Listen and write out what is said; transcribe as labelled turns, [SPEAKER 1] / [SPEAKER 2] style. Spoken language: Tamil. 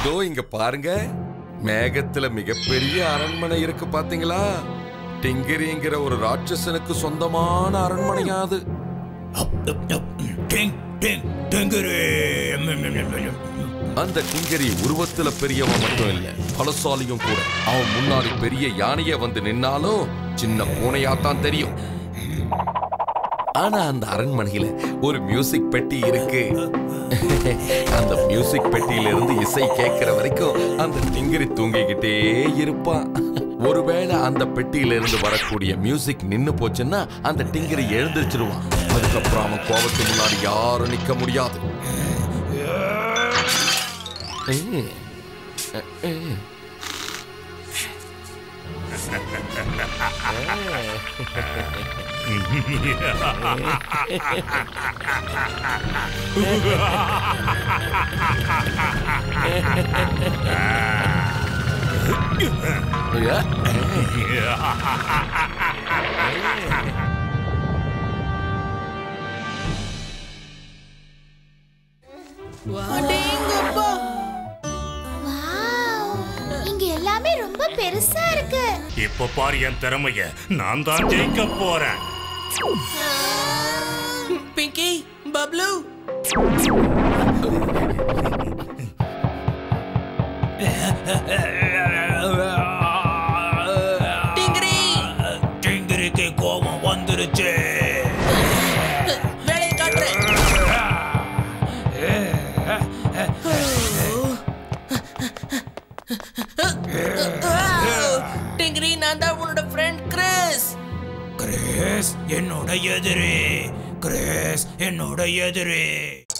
[SPEAKER 1] இதோ இங்க பாருங்க மேகத்துல மிகப்பெரிய அரண்மனை இருக்கு பாத்தீங்களா டிங்கிரிங்கிற ஒரு ராட்சசனுக்கு சொந்தமான அரண்மனையா அது
[SPEAKER 2] டிங் டிங் டிங்கரு
[SPEAKER 1] அந்த டிங்கரி உருவத்துல பெரியவன் மட்டும் இல்ல பலசாலியும் கூட அவன் முன்னாடி பெரிய யானைய வந்து நின்னாலும் சின்ன பூனையாத்தான் தெரியும் ஆனா அந்த அரண்மனையில ஒரு மியூசிக் பெட்டி இருக்கு அந்த மியூசிக் பெட்டியில இருந்து இசை கேட்கிற வரைக்கும் அந்த டிங்கிரி தூங்கிக்கிட்டே இருப்பான் ஒருவேளை அந்த பெட்டியில இருந்து வரக்கூடிய மியூசிக் நின்னு போச்சுன்னா அந்த டிங்கிரி எழுந்திருச்சிருவான் அதுக்கப்புறம் அவன் கோபத்து முன்னாடி யாரும் நிக்க முடியாது ஏய். ஏய். ஏ.
[SPEAKER 3] அடேங்கப்பா
[SPEAKER 4] வாவ் இங்க எல்லாமே ரொம்ப பெருசா இருக்கு
[SPEAKER 2] இப்ப பாரு என் திறமைய நான் தான் ஜெயிக்க போறேன்
[SPEAKER 3] பிங்கி பப்ளு டிங்கிரி
[SPEAKER 2] டிங்கருக்கு கோபம் வந்துருச்சு
[SPEAKER 3] வேலையை காட்டுறேன் டிங்கிரி நான் தான் உன்னோட ஃப்ரெண்ட் கிறிஸ்
[SPEAKER 2] கிரேஸ் என்னோட எதிரி கிரேஸ் என்னோட எதிரி